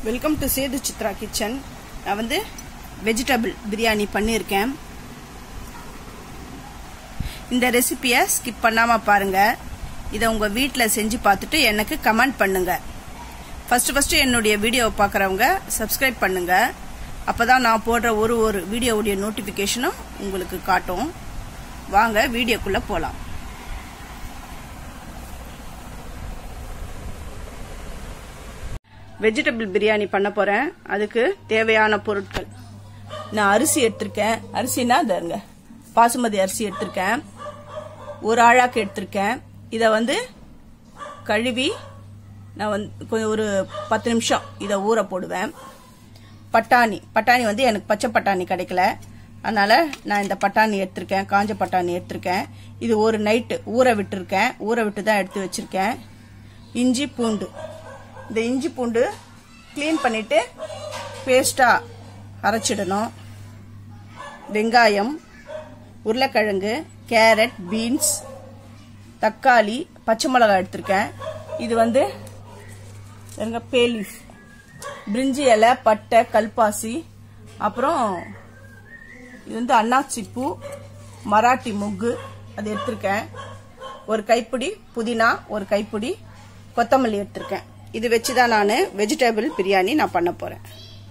welcome to Sethu Chitra kitchen நான் வந்து vegetable biryani பண்ணியிருக்கேன் இந்த ரெசிபியை ஸ்கிப் பண்ணாமல் பாருங்கள் இதை உங்கள் வீட்டில் செஞ்சு பார்த்துட்டு எனக்கு கமெண்ட் பண்ணுங்க ஃபஸ்ட்டு ஃபஸ்ட்டு என்னுடைய வீடியோவை பார்க்குறவங்க சப்ஸ்கிரைப் பண்ணுங்க அப்போ தான் நான் போடுற ஒரு ஒரு வீடியோவுடைய நோட்டிஃபிகேஷனும் உங்களுக்கு காட்டும் வாங்க வீடியோக்குள்ளே போகலாம் வெஜிடபிள் பிரியாணி பண்ண போறேன் அதுக்கு தேவையான பொருட்கள் நான் அரிசி எடுத்திருக்கேன் அரிசினா தருங்க பாசுமதி அரிசி எடுத்திருக்கேன் ஒரு ஆழாக்கு எடுத்திருக்கேன் இதை வந்து கழுவி நான் வந்து கொஞ்சம் ஒரு பத்து நிமிஷம் இதை ஊற போடுவேன் பட்டாணி பட்டாணி வந்து எனக்கு பச்சை பட்டாணி கிடைக்கல அதனால நான் இந்த பட்டாணி எடுத்திருக்கேன் காஞ்ச பட்டாணி எடுத்திருக்கேன் இது ஒரு நைட்டு ஊற விட்டுருக்கேன் ஊற விட்டு தான் எடுத்து வச்சிருக்கேன் இஞ்சி பூண்டு இந்த இஞ்சி பூண்டு க்ளீன் பண்ணிட்டு பேஸ்ட்டாக அரைச்சிடணும் வெங்காயம் உருளைக்கிழங்கு கேரட் பீன்ஸ் தக்காளி பச்சை மிளகாய் எடுத்திருக்கேன் இது வந்து எங்க பேலீஃப் பிரிஞ்சி இலை பட்டை கல்பாசி அப்புறம் இது வந்து அன்னாச்சி பூ மராட்டி முக்கு அது எடுத்திருக்கேன் ஒரு கைப்பிடி புதினா ஒரு கைப்பிடி கொத்தமல்லி எடுத்திருக்கேன் இது வச்சு தான் நான் வெஜிடபிள் பிரியாணி நான் பண்ண போகிறேன்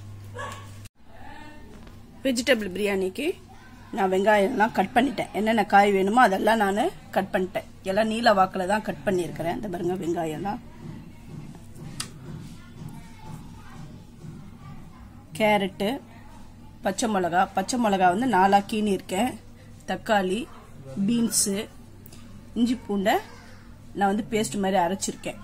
வெஜிடபிள் பிரியாணிக்கு நான் வெங்காயம்லாம் கட் பண்ணிட்டேன் என்னென்ன காய் வேணுமோ அதெல்லாம் நான் கட் பண்ணிட்டேன் எல்லாம் நீல வாக்கில் தான் கட் பண்ணியிருக்கிறேன் இந்த பாருங்க வெங்காயம்லாம் கேரட்டு பச்சை மிளகா பச்சை மிளகா வந்து நாலாக கீனி இருக்கேன் தக்காளி பீன்ஸு இஞ்சி பூண்டை நான் வந்து பேஸ்ட் மாதிரி அரைச்சிருக்கேன்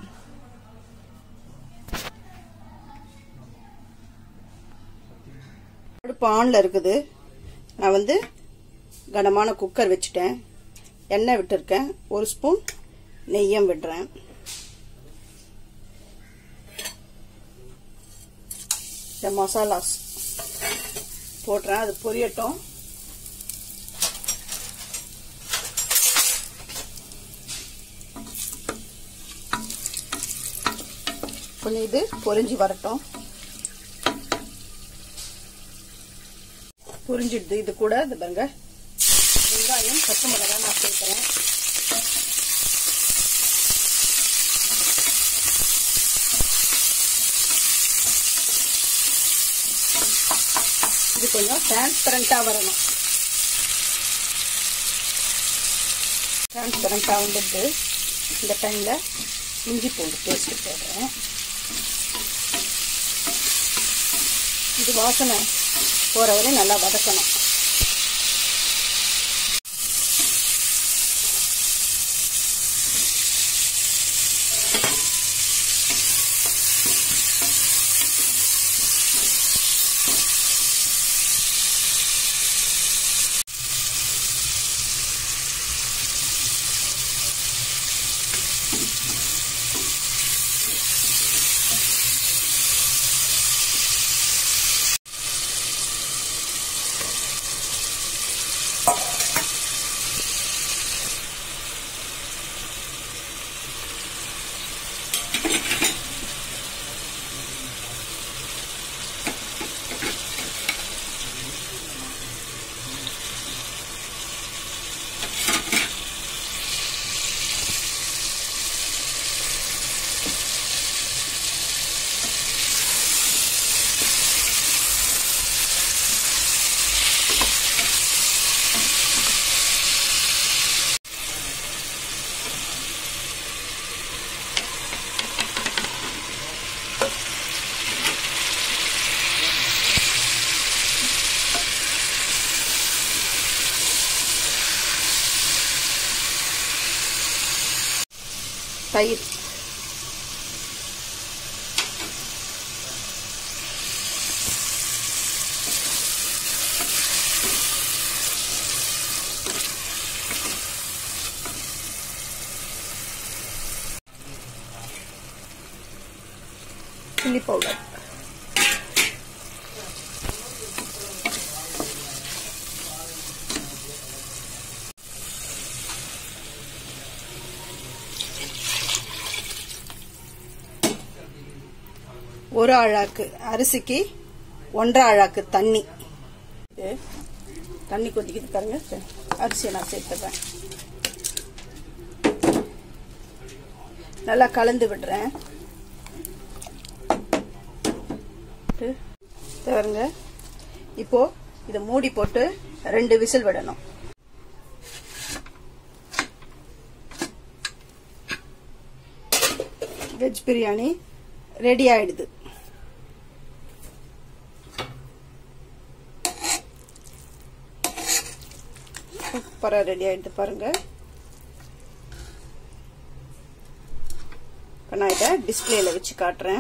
அடுப்பு ஆனில் இருக்குது நான் வந்து கனமான குக்கர் வச்சுட்டேன் எண்ணெய் விட்டுருக்கேன் ஒரு ஸ்பூன் நெய்யம் விடுறேன் இந்த மசாலாஸ் போடுறேன் அது பொரியட்டும் கொஞ்சம் இது பொரிஞ்சு வரட்டும் புரிஞ்சிடுது இது கூட இது பாருங்க வெங்காயம் பச்சை மிளகாய் நான் சேர்க்கிறேன் இது கொஞ்சம் டிரான்ஸ்பரண்டா வரணும் டிரான்ஸ்பரண்டா வந்துட்டு இந்த டைம்ல இஞ்சி பூண்டு பேஸ்ட் போடுறேன் இது வாசனை போற வரை நல்லா வதக்கணும் தயிர் சில்லி பவுடர் ஒரு அழாக்கு அரிசிக்கு ஒன்றரை அழாக்கு தண்ணி இது தண்ணி கொதிக்குது பாருங்க அரிசியை நான் சேர்த்துறேன் நல்லா கலந்து விடுறேன் பாருங்க இப்போ இதை மூடி போட்டு ரெண்டு விசில் விடணும் வெஜ் பிரியாணி ரெடி ஆயிடுது சூப்பரா ரெடி ஆயிடுது பாருங்க இப்போ நான் இதை டிஸ்பிளேல வச்சு காட்டுறேன்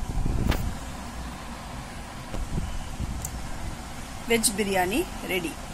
வெஜ் பிரியாணி ரெடி